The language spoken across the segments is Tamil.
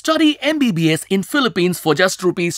Study MBBS in Philippines for just rupees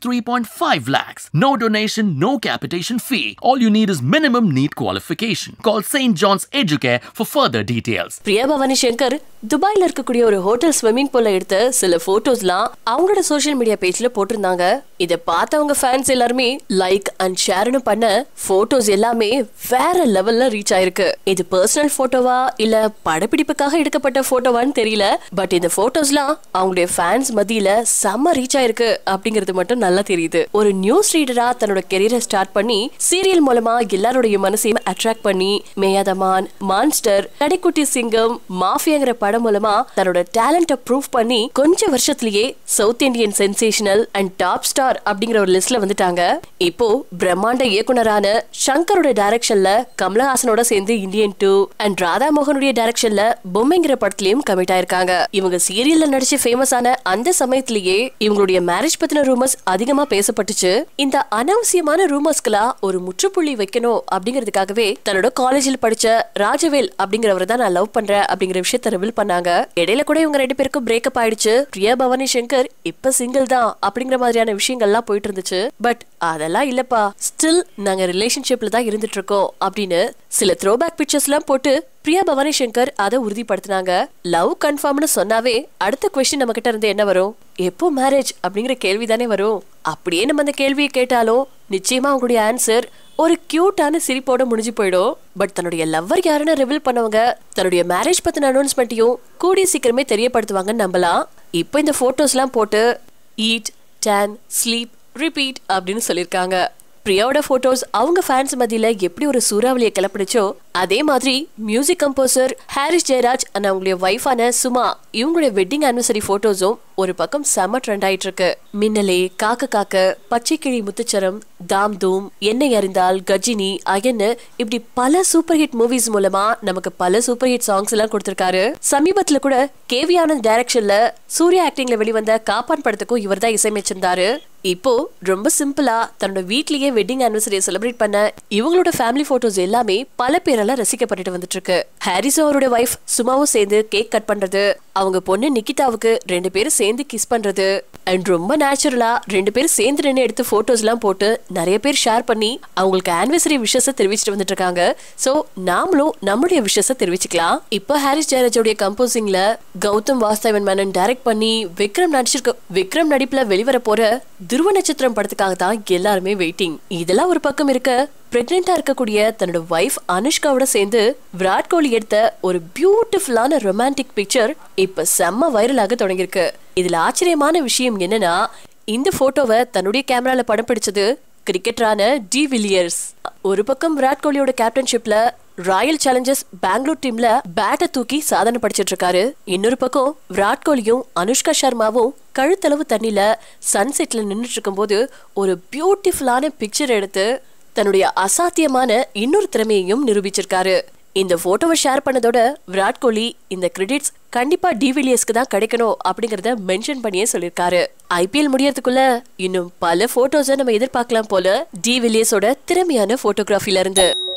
23.5 lakhs. No donation, no capitation fee. All you need is minimum NEET qualification. Call St. John's Educare for further details. Priya Bhavani Shankar துபாயில இருக்கக்கூடிய ஒரு ஹோட்டல் ஸ்விம்மிங் பூல்ல எடுத்த சில போட்டோஸ்லாம் அவங்களோட சோஷியல் மீடியா பேஜ்ல போட்டிருந்தாங்க இத பார்த்தவங்க ஃபேன்ஸ் எல்லாருமே லைக் அண்ட் ஷேர்னு பண்ண போட்டோஸ் எல்லாமே வேற லெவல்ல ரீச் ஆயிருக்கு இது பர்சனல் போட்டோவா இல்ல படப்பிடிப்புக்காக எடுக்கப்பட்ட போட்டோவான்னு தெரியல பட் இந்த போட்டோஸ்லாம் அவங்களுடைய ஃபேன்ஸ் மத்தியில செம்ம ரீச் ஆயிருக்கு அப்படிங்கிறது மட்டும் நல்லா தெரியுது ஒரு நியூஸ் ரீடரா தன்னோட கெரியரை ஸ்டார்ட் பண்ணி சீரியல் மூலமா எல்லாருடைய மனசையும் அட்ராக்ட் பண்ணி மேயாதமான் மான்ஸ்டர் கடைக்குட்டி சிங்கம் மாஃபியாங்கிற படம் மூலமா தன்னோட டேலண்ட ப்ரூவ் பண்ணி கொஞ்ச வருஷத்திலேயே south Indian sensational and top star அப்படிங்கிற ஒரு லிஸ்ட்ல வந்துட்டாங்க இப்போ பிரம்மாண்ட இயக்குனரான சங்கரோட டைரக்ஷன்ல கமலஹாசனோட சேர்ந்து இந்தியன் டூ அண்ட் ராதா மோகனுடைய டைரக்ஷன்ல பொம்மைங்கிற படத்துலயும் கமிட் ஆயிருக்காங்க இவங்க சீரியல்ல நடிச்சு ஃபேமஸ் ஆன அந்த சமயத்திலேயே இவங்களுடைய மேரேஜ் பத்தின ரூமர்ஸ் அதிகமா பேசப்பட்டுச்சு இந்த அனாவசியமான ரூமர்ஸ்க்கெல்லாம் ஒரு முற்றுப்புள்ளி வைக்கணும் அப்படிங்கிறதுக்காகவே தன்னோட காலேஜில் படிச்ச ராஜவேல் அப்படிங்கிறவர் தான் நான் லவ் பண்றேன் அப்படிங்கிற விஷயத்த ரிவீல் பண்ணாங்க இடையில கூட இவங்க ரெண்டு பேருக்கும் பிரேக்கப் ஆயிடுச்சு பிரியா பவானி சங்கர் இப்ப சிங்கிள் தான் அப்படிங்கிற மாதிரியான விஷயங்கள்லாம் போயிட்டு இருந்துச்சு பட் அதெல்லாம் இல்லப்பா ஸ்டில் நாங்க ரிலேஷன்ஷிப்ல தான் இருந்துட்டு இருக்கோம் அப்படின்னு சில த்ரோபேக் பிக்சர்ஸ் எல்லாம் போட்டு பிரியா பவானி சங்கர் அதை உறுதிப்படுத்தினாங்க லவ் கன்ஃபார்ம்னு சொன்னாவே அடுத்த கொஸ்டின் நம்ம கிட்ட இருந்து என்ன வரும் எப்போ மேரேஜ் அப்படிங்கிற கேள்வி தானே வரும் அப்படியே நம்ம அந்த கேள்வியை கேட்டாலும் நிச்சயமா அவங்களுடைய ஆன்சர் ஒரு கியூட்டான சிரிப்போட முடிஞ்சு போயிடும் பட் தன்னுடைய லவ்வர் யாருன்னு ரிவீல் பண்ணவங்க தன்னுடைய மேரேஜ் பத்தின அனௌன்ஸ்மெண்ட்டையும் கூடிய சீக்கிரமே தெரியப்படுத்துவாங்கன்னு நம்பலாம் இப்போ இந்த போட்டோஸ்லாம் போட்டு ஈட் டேன் ஸ்லீப் ரிப்பீட் அப்படின்னு சொல்லியிருக்காங்க பிரியாவோட போட்டோஸ் அவங்க ஃபேன்ஸ் மத்தியில எப்படி ஒரு சூறாவளியை கிளப்பிடுச்சோ அதே மாதிரி music composer Harris Jayaraj and அவங்களுடைய ஒய்ஃபான சுமா இவங்களுடைய வெட்டிங் ஆனிவர்சரி போட்டோஸும் ஒரு பக்கம் செம ட்ரெண்ட் ஆயிட்டு இருக்கு மின்னலே காக்க காக்க பச்சைக்கிளி முத்துச்சரம் தாம் தூம் என்னை அறிந்தால் கஜினி அயன்னு இப்படி பல சூப்பர் ஹிட் மூவிஸ் மூலமா நமக்கு பல சூப்பர் ஹிட் சாங்ஸ் எல்லாம் கொடுத்திருக்காரு சமீபத்துல கூட கேவி ஆனந்த் டைரக்ஷன்ல சூர்யா ஆக்டிங்ல வெளிவந்த காப்பான் படத்துக்கும் இவர் தான் இசையமைச்சிருந்தாரு இப்போ ரொம்ப சிம்பிளா தன்னோட வீட்லயே வெட்டிங் ஆனிவர்சரியை செலிப்ரேட் பண்ண இவங்களோட ஃபேமிலி போட்டோஸ் எல்லாமே பல பேரால ரசிக்கப்பட்டுட்டு வந்துட்டு இருக்கு ஹாரிஸும் அவருடைய ஒய்ஃப் சுமாவும் சேர்ந்து கேக் கட் பண்றது அவங்க பொண்ணு நிக்கிதாவுக்கு ரெண்டு பேரும் சேர்ந்து கிஸ் பண்றது அண்ட் ரொம்ப நேச்சுரலா ரெண்டு பேரும் சேர்ந்து நின்று எடுத்து போட்டோஸ் எல்லாம் போட்டு நிறைய பேர் ஷேர் பண்ணி அவங்களுக்கு ஆனிவர்சரி விஷஸ தெரிவிச்சிட்டு வந்துட்டு இருக்காங்க சோ நாமளும் நம்மளுடைய விஷஸ தெரிவிச்சுக்கலாம் இப்போ ஹாரிஸ் ஜெயராஜோடைய கம்போசிங்ல கௌதம் வாஸ்தவன் மேனன் டைரக்ட் பண்ணி விக்ரம் நடிச்சிருக்க விக்ரம் நடிப்புல வெளிவர போற துருவ நட்சத்திரம் படத்துக்காக தான் எல்லாருமே வெயிட்டிங் இதெல்லாம் ஒரு பக்கம் இருக்க பிரெக்னெண்டா இருக்கக்கூடிய தன்னோட ஒய்ஃப் அனுஷ்காவோட சேர்ந்து விராட் கோலி எடுத்த ஒரு பியூட்டிஃபுல்லான ரொமான்டிக் பிக்சர் இப்ப செம்ம வைரலாக தொடங்கியிருக்கு இதுல ஆச்சரியமான விஷயம் என்னன்னா இந்த போட்டோவை தன்னுடைய கேமரால படம் பிடிச்சது கிரிக்கெட்டரான டி வில்லியர்ஸ் ஒரு பக்கம் விராட் கோலியோட கேப்டன்ஷிப்ல ராயல் சேலஞ்சர்ஸ் பெங்களூர் டீம்ல பேட்டை தூக்கி சாதனை படிச்சிட்டு இருக்காரு இன்னொரு பக்கம் விராட் கோலியும் அனுஷ்கா சர்மாவும் கழுத்தளவு தண்ணில சன்செட்ல நின்றுட்டு இருக்கும்போது ஒரு பியூட்டிஃபுல்லான பிக்சர் எடுத்து தன்னுடைய அசாத்தியமான இன்னொரு திறமையையும் நிரூபிச்சிருக்காரு இந்த போட்டோவை ஷேர் பண்ணதோட விராட் கோலி இந்த கிரெடிட்ஸ் கண்டிப்பா டிவிலியர்ஸ்க்கு தான் கிடைக்கணும் அப்படிங்கறத மென்ஷன் பண்ணியே சொல்லிருக்காரு ஐபிஎல் முடியறதுக்குள்ள இன்னும் பல போட்டோஸை நம்ம எதிர்பார்க்கலாம் போல டிவிலியர்ஸோட திறமையான போட்டோகிராஃபில இருந்து